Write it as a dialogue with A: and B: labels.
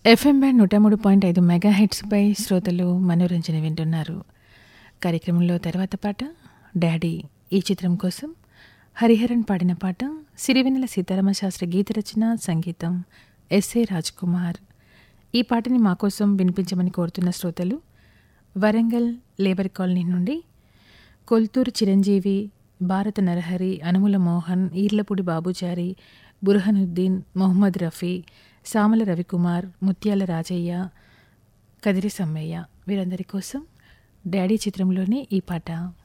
A: FM band నూట మూడు point ఐదు మెగా హెడ్స్పై శ్రోతలు మనోరంజన వింటున్నారు కార్యక్రమంలో తర్వాత పాట డాడీ ఈ చిత్రం కోసం హరిహరన్ పాడిన పాట సిరివెన్నెల సీతారామ శాస్త్రి గీత రచన సంగీతం ఎస్ఏ రాజ్ కుమార్ ఈ పాటని మా కోసం వినిపించమని కోరుతున్న శ్రోతలు వరంగల్ లేబర్ కాలనీ నుండి కొల్తూరు చిరంజీవి భారత నరహరి అనుముల మోహన్ ఈర్లపూడి బాబుచారి బుర్హనుద్దీన్ మొహమ్మద్ రఫీ సామల రవికుమార్ ముత్యాల రాజయ్య కదిరి సమ్మయ్య వీరందరి కోసం డాడీ చిత్రంలోని ఈ పాట